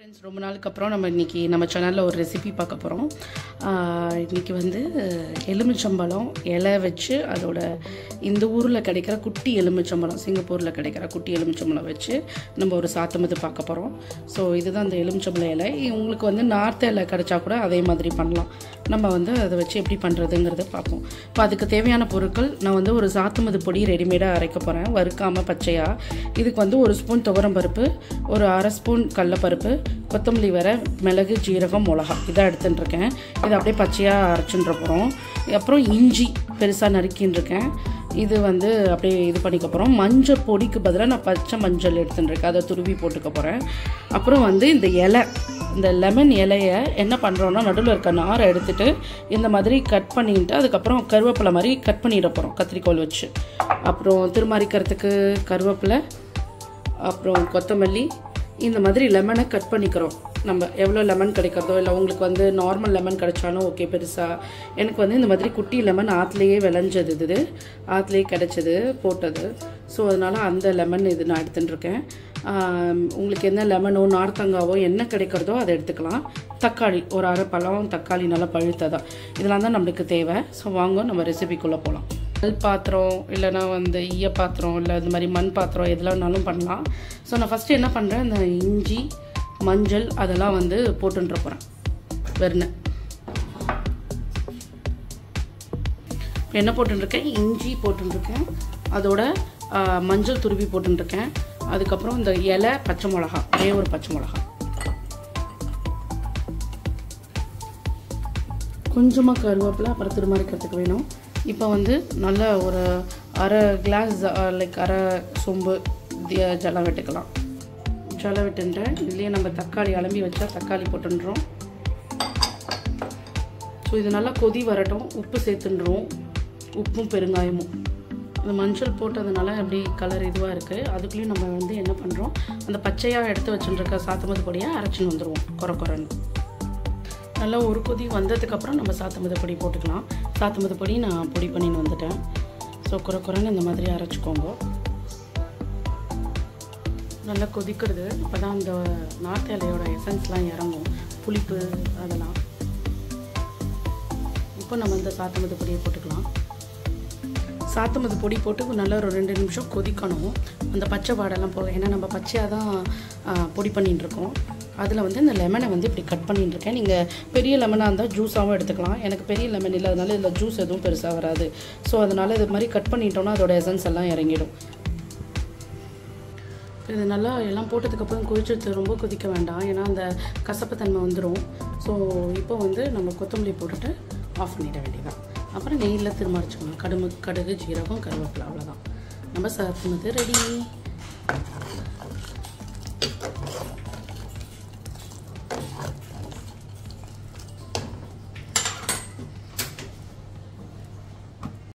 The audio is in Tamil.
ஃப்ரெண்ட்ஸ் ரொம்ப நாளுக்கு அப்புறம் நம்ம இன்றைக்கி நம்ம சேனலில் ஒரு ரெசிபி பார்க்க போகிறோம் இன்றைக்கி வந்து எலுமிச்சம்பழம் இலை வச்சு அதோட இந்த ஊரில் கிடைக்கிற குட்டி எலுமிச்சம்பழம் சிங்கப்பூரில் கிடைக்கிற குட்டி எலுமிச்சம்பழம் வச்சு நம்ம ஒரு சாத்தமது பார்க்க போகிறோம் ஸோ இதுதான் அந்த எலுமிச்சம்பழம் இலை உங்களுக்கு வந்து நார்த்த இலை கிடைச்சா கூட அதே மாதிரி பண்ணலாம் நம்ம வந்து அதை வச்சு எப்படி பண்ணுறதுங்கிறத பார்ப்போம் இப்போ அதுக்கு தேவையான பொருட்கள் நான் வந்து ஒரு சாத்துமது பொடி ரெடிமேடாக அரைக்க போகிறேன் வறுக்காமல் பச்சையாக இதுக்கு வந்து ஒரு ஸ்பூன் துவரம் பருப்பு ஒரு அரை ஸ்பூன் கடலப்பருப்பு கொத்தமல்லி வர மிளகு ஜீரகம் மிளகா இதை எடுத்துட்டு இருக்கேன் இதை அப்படியே பச்சையாக அரைச்சுட்டு போகிறோம் அப்புறம் இஞ்சி பெருசாக நறுக்கின்னு இருக்கேன் இது வந்து அப்படியே இது பண்ணிக்க போகிறோம் மஞ்சள் பொடிக்கு பதிலாக நான் பச்சை மஞ்சள் எடுத்துட்டு இருக்கேன் அதை துருவி போட்டுக்க போகிறேன் அப்புறம் வந்து இந்த இலை இந்த லெமன் இலையை என்ன பண்ணுறோன்னா நடுவில் இருக்க நாரை எடுத்துட்டு இந்த மாதிரி கட் பண்ணிட்டு அதுக்கப்புறம் கருவேப்பிலை மாதிரி கட் பண்ணிட போகிறோம் கத்திரிக்கோல் வச்சு அப்புறம் திருமாரிக்கிறதுக்கு கருவேப்பிலை அப்புறம் கொத்தமல்லி இந்த மாதிரி லெமனை கட் பண்ணிக்கிறோம் நம்ம எவ்வளோ லெமன் கிடைக்கிறதோ இல்லை உங்களுக்கு வந்து நார்மல் லெமன் கிடைச்சாலும் ஓகே பெருசாக எனக்கு வந்து இந்த மாதிரி குட்டி லெமன் ஆற்றுலேயே விளைஞ்சது இது ஆற்றுலேயே கிடைச்சது போட்டது ஸோ அதனால் அந்த லெமன் இது நான் எடுத்துகிட்டு இருக்கேன் ஆம், உங்களுக்கு என்ன லெமனோ நார்த்தங்காவோ என்ன கிடைக்கிறதோ அதை எடுத்துக்கலாம் தக்காளி ஒரு அரை பழம் தக்காளி நல்லா பழுத்ததா இதெல்லாம் தான் நம்மளுக்கு தேவை ஸோ வாங்க நம்ம ரெசிபிக்குள்ளே போகலாம் கல் பாத்திரம் இல்லைன்னா வந்து ஈய பாத்திரம் இல்லை இந்த மாதிரி மண் பாத்திரம் எதுலாம்னாலும் பண்ணலாம் ஸோ நான் ஃபஸ்ட்டு என்ன பண்ணுறேன் இந்த இஞ்சி மஞ்சள் அதெல்லாம் வந்து போட்டுன்ற போகிறேன் வெறுனேன் இப்போ என்ன போட்டுருக்கேன் இஞ்சி போட்டுருக்கேன் அதோட ஆ, மஞ்சள் துருவி போட்டுருக்கேன் அதுக்கப்புறம் இந்த இலை பச்சை மிளகா ஒரே ஒரு பச்சை மிளகா கொஞ்சமாக கருவேப்பிலை அப்புறம் திருமறைக்கிறதுக்கு வேணும் இப்போ வந்து நல்ல ஒரு அரை கிளாஸ் லைக் அரை சொம்பு தி- ஜலம் விட்டுக்கலாம் ஜலம் விட்டுன்றேன் இதுலேயே நம்ம தக்காளி அலம்பி வச்சா தக்காளி போட்டுன்றோம் ஸோ இது நல்லா கொதி வரட்டும் உப்பு சேர்த்துன்றோம் உப்பும் பெருங்காயமும் இந்த மஞ்சள் போட்டதுனால அப்படி கலர் இதுவாக இருக்குது அதுக்குள்ளேயும் நம்ம வந்து என்ன பண்ணுறோம் அந்த பச்சையாக எடுத்து வச்சுருக்க சாத்தமது பொடியை அரைச்சின்னு வந்துடுவோம் குறை குறைன்னு நல்லா ஒரு கொதி வந்ததுக்கப்புறம் நம்ம சாத்தமது பொடி போட்டுக்கலாம் சாத்தமது பொடி நான் பொடி பண்ணின்னு வந்துட்டேன் ஸோ குறை குறைன்னு இந்த மாதிரி அரைச்சிக்கோங்க நல்லா கொதிக்கிறது அப்போ தான் அந்த நாட்டு இலையோட எசன்ஸ்லாம் இறங்கும் புளிப்பு அதெல்லாம் இப்போ நம்ம இந்த சாத்தமது பொடியை போட்டுக்கலாம் சாத்தமது பொடி போட்டு நல்லா ஒரு ரெண்டு நிமிஷம் கொதிக்கணும் அந்த பச்சை வாடெல்லாம் போக ஏன்னா நம்ம பச்சையாக தான் ஆ, பொடி பண்ணிட்டு இருக்கோம் அதில் வந்து இந்த லெமனை வந்து இப்படி கட் பண்ணிட்டு இருக்கேன் நீங்கள் பெரிய லெமனாக இருந்தால் ஜூஸாகவும் எடுத்துக்கலாம் எனக்கு பெரிய லெமன் இல்லை அதனால இதில் ஜூஸ் எதுவும் பெருசாக வராது ஸோ அதனால் இது மாதிரி கட் பண்ணிட்டோம்னா அதோட எசன்ஸ் எல்லாம் இறங்கிடும் இது நல்லா எல்லாம் போட்டதுக்கப்புறம் கொதிச்சு ரொம்ப கொதிக்க வேண்டாம் ஏன்னா அந்த கசப்புத்தன்மை வந்துடும் ஸோ இப்போ வந்து நம்ம கொத்தமல்லி போட்டுட்டு ஆஃப் பண்ணிட வேண்டியதான் அப்புறம் நெய்யில் திரும்ப அரைச்சிக்கணும் கடுகு கடுகு ஜீரகம் கருவேப்பிலை அவ்வளோதான் நம்ம சர்ஃப்னது ரெடி